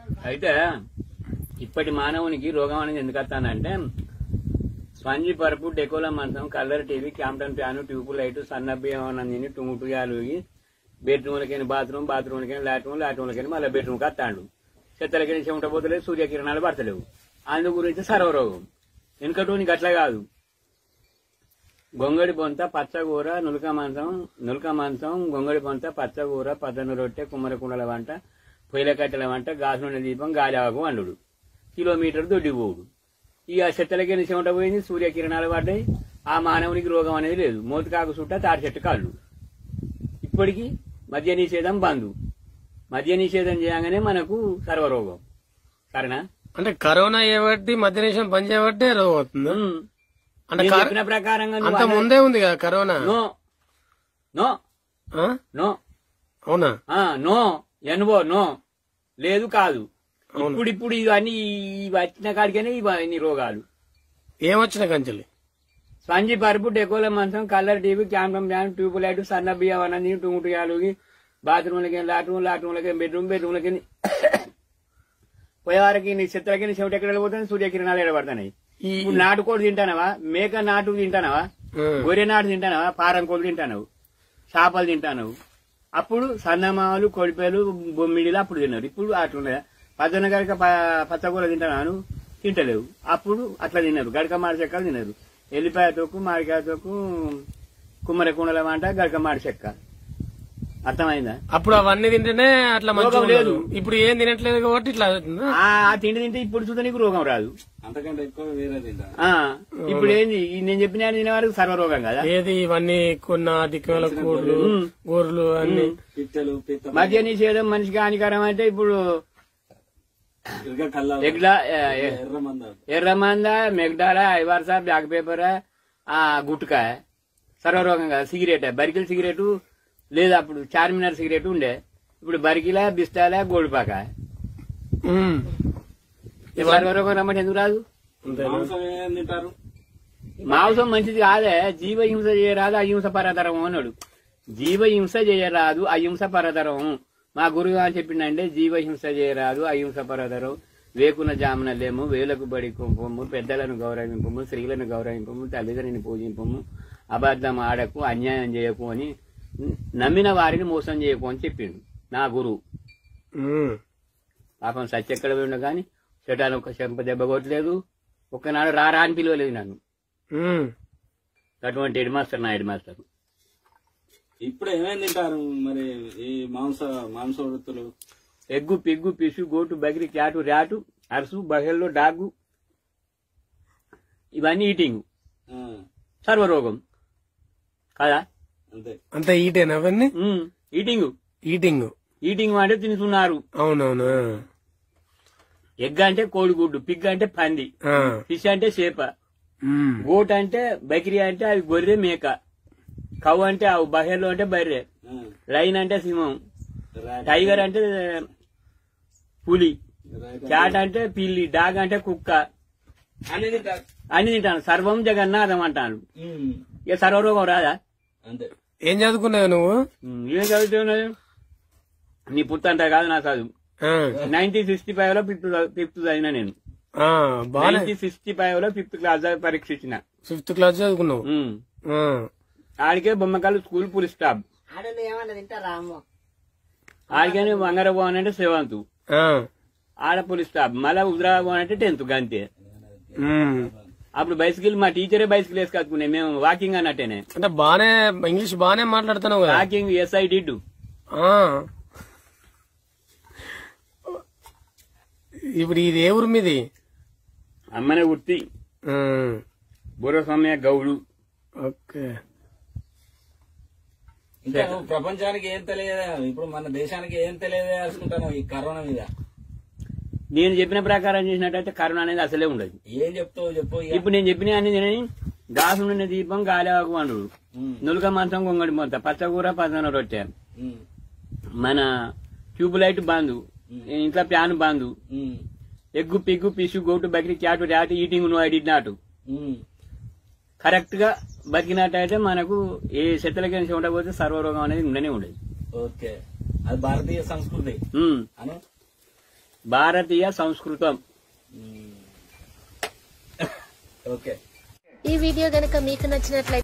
అయితే ఇప్పటి మానవునికి రోగం అనేది ఎందుకు వస్తానంటే స్పంజి పరుపు డెకోల మంచం కలర్ టీవీ క్యాంప్టన్ ఫ్యాన్ ట్యూబ్ లైట్ సన్నబియ్యం అన్నీ టుంగుటుయాలు బెడ్రూమ్లకైనా బాత్రూమ్ బాత్రూమ్లకైనా లాట్రూమ్ లాట్రూమ్లకైనా మళ్ళీ బెడ్రూమ్కి వస్తాడు చెత్తలకైనా చెమట పోతలేదు సూర్యకిరణాలు పడతలేవు అందు గురించి సర్వరోగం వెనుకటోనికి అట్లా కాదు గొంగడి బొంత పచ్చగూర నులక మాంసం నులక మాంసం గొంగడి బొంత పచ్చగూర పద్దను రొట్టె కుమ్మర కుండల వంట పొయ్యిల కట్టెల వంట గాజు నూనె దీపం గాలివాకు వండుడు కిలోమీటర్ దొడ్డిపోవుడు ఇక చెత్తలకి చెమట పోయింది సూర్యకిరణాలు పడ్డాయి ఆ మానవునికి రోగం అనేది లేదు మోతికాకు చుట్ట తాటి చెట్టు కాళ్ళు ఇప్పటికి మద్య నిషేధం బంధు మద్య నిషేధం చేయగానే మనకు సర్వరోగం సరేనా అంటే కరోనా ఏబట్టి మధ్య నిమిషం పని చేయబట్టే రోగం అవుతుంది ఉమ్. అంటే నేను కర- చెప్పిన ప్రకారంగా నువ్వు అంత ముందే ఉంది కదా కరోనా నో నో ఆ? నో అవునా ఆ, నో ఎన్వో నో లేదు కాదు అవును. ఇప్పుడు ఇప్పుడు ఇవన్నీ ఈ వచ్చిన కాడికనే ఇవన్నీ రోగాలు ఏమొచ్చిన కంచెలి స్పంజి పరుపు డెకోల మంచం కలర్ టీవీ క్యామ్రమ్ ఫ్యాన్ ట్యూబ్ లైట్ సన్న బియ్యం అన్నీ టుంగుటుయాలు బాత్రూమ్లకి లాట్రూమ్ లాట్రూమ్లకి బెడ్రూమ్ బెడ్రూమ్లకి పోయేవారికి నీ చిత్రకి నీ చెవిటి ఎక్కడ వెళ్ళిపోతుంది సూర్యకిరణాలు ఎడబడుతున్నాయి ఈ ఇప్పుడు నాటుకోడి తింటానవా మేక నాటు తింటానవా ఉమ్. గొర్రె నాటు తింటానవా పారం కోళ్ళు తింటానవు చేపలు తింటానవు అప్పుడు సన్నమామలు కొడిపేలు బొమ్మిడిలు అప్పుడు తిన్నారు ఇప్పుడు అట్లున్నాయా పద్దెన గడక ప- పచ్చగూర తింటాను తింటలేవు అప్పుడు అట్లా తిన్నారు గడక మాడి చెక్కలు తిన్నారు ఎల్లిపాయ తొక్కు మామిడికాయ తొక్కు కుమ్మరి కుండల వంట గడక మాడి చెక్క అర్థమైందా అప్పుడు అవన్నీ తింటేనే అట్లా మంచిగా రోగం లేదు. ఉన్నారు. ఇప్పుడు ఏం తినట్లేదు కాబట్టి ఇట్లా అవుతుందా? ఆ ఆ తిండి తింటే ఇప్పుడు చూస్తే నీకు రోగం రాదు అంతకంటే ఎక్కువ వేరే తింటారు ఆ ఇప్పుడు ఏంది ఈ నేను చెప్పిన తినే వారికి సర్వరోగం కదా ఏది ఇవన్నీ కొన్న దిక్కుల కూరలు ఉమ్. గోర్లు అన్ని పిట్టలు పిత్త మద్య నిషేధం మనిషికి హానికరం అంటే ఇప్పుడు ఇరుగ కల్లా ఎగ్లా ఏ- ఎర్ర మంద ఎర్రమంద మెగ్డాల ఐవార్సా బ్లాక్ పేపర్ ఆ గుట్కా సర్వరోగం కదా సిగరెట్ బరికిల సిగరెట్ లేదు అప్పుడు చార్మినార్ సిగరెట్ ఉండే ఇప్పుడు బరికిల బిస్తాల గోల్పాక ఉమ్. ఈ సర్వరోగం రమ్మంటే ఎందుకు రాదు అంతేనా? మాంసం ఏం తింటారు మాంసం మంచిది కాదే జీవహింస చేయరాదు అహింస పరతరం అన్నాడు జీవహింస చేయరాదు అహింస పరతరం మా గురువు అని చెప్పిండంటే జీవహింస చేయరాదు అహింస పరతరం వేకున జామున లేము వేలకు బడి కుంపము పెద్దలను గౌరవింపము స్త్రీలను గౌరవింపము తల్లిదండ్రిని పూజింపము అబద్ధం ఆడకు అన్యాయం చేయకు అని నమ్మిన వారిని మోసం చేయకు అని చెప్పిండు నా గురువు ఉమ్. పాపం సత్యెక్కడ పోయిండు కానీ చెటాను ఒక చెంప దెబ్బ కొట్టలేదు ఒక్కనాడు రారా అని పిలవలేదు నన్ను ఉమ్. అటువంటి హెడ్ మాస్టర్ నా హెడ్ మాస్టర్ ఇప్పుడు ఏమేమి తింటారు మరి ఈ మాంస మాంస వృత్తులు ఎగ్గు పిగ్గు పిసు గోటు బగిరి క్యాటు ర్యాటు అరసు బహెల్లో డాగు ఇవన్నీ ఈటింగ్ ఆ, సర్వరోగం కదా అంతే అంతా ఈటేనా అవన్నీ ఉమ్, ఈటింగ్ ఈటింగ్ ఈటింగ్ అంటే తింటున్నారు అవునవును ఎగ్ అంటే కోడిగుడ్డు పిగ్ అంటే పంది ఆ. ఫిష్ అంటే చేప ఉమ్. గోట్ అంటే బకిరి అంటే అది గొర్రె మేక కవ్వు అంటే ఆవు బహెల్లో అంటే బర్రె ఆ, లైన్ అంటే సింహం రా- టైగర్ అంటే పులి రా- క్యాట్ అంటే పిల్లి డాగ్ అంటే కుక్క అన్ని తింటారు అని తింటాను సర్వం జగన్నాథం అంటాను ఉమ్, ఇక సర్వరోగం రాదా అంతే ఏం చదువుకున్నావు నువ్వు ఉమ్, ఏం చదువుతున్నావు నీ పుత్తంట కాదు నా చదువు ఆ. నైన్టీన్ సిక్స్టీ ఫైవ్ లో ఫిఫ్త్ ఫిఫ్త్ చదివిన నేను ఆ, బానే నైన్టీన్ సిక్స్టీ ఫైవ్ లో ఫిఫ్త్ క్లాస్ దాకా పరీక్ష ఇచ్చిన ఫిఫ్త్ క్లాస్ చదువుకున్నావు ఉమ్. ఆ. ఆడికే బొమ్మకాలు స్కూల్ పులి స్టాప్ ఆడలు ఏమన్నా తింటారా అమ్మ ఆడికే బంగార భవన్ అంటే సెవెంత్ ఆ. ఆడ పులి స్టాప్ మళ్ళా ఉద్రా భవన్ అంటే టెన్త్ గంతే ఉమ్. అప్పుడు బైసికల్ మా టీచరే బైసికల్ వేసుకొచ్చుకునే మేము వాకింగ్ అన్నట్టేనే అంటే బానే ఇంగ్లీష్ బానే మాట్లాడుతున్నావు కదా వాకింగ్ ఎస్ఐ డిడ్ ఆ. ఇప్పుడు ఇది ఏ ఊరు మీది అమ్మనే ఉత్తి ఉమ్. బుర్రస్వామ్య గౌడు ఓకే ఇంకా నువ్వు ప్రపంచానికి ఏం తెలియదా ఇప్పుడు మన దేశానికి ఏం తెలియదే అనుకుంటాను ఈ కరోనా మీద నేను చెప్పిన ప్రకారం చేసినట్టయితే కరోనా అనేది అసలే ఉండదు ఏం చెప్తావు చెప్పు ఇక. ఇప్పుడు నేను చెప్పిన అన్ని తినని గాసు నుండి దీపం గాలివాకు వండు ఉమ్, నులక మంచం గొంగడి మొత్త పచ్చకూర పచ్చన రొట్టె ఉమ్, మన ట్యూబ్ లైట్ బందు ఇంట్లో ప్యాన్ బందు um, egg pig fish goat బకిరి cat rat eating no idea not um. Correct గా బతికినట్టయితే మనకు ఏ చెత్తలకి ఉండకపోతే సర్వరోగం అనేది ఉండనే ఉండదు ఓకే అది భారతీయ సంస్కృతి ఉమ్. అను భారతీయ సంస్కృతం ఓకే ఈ వీడియో గనక మీకు నచ్చినట్లయితే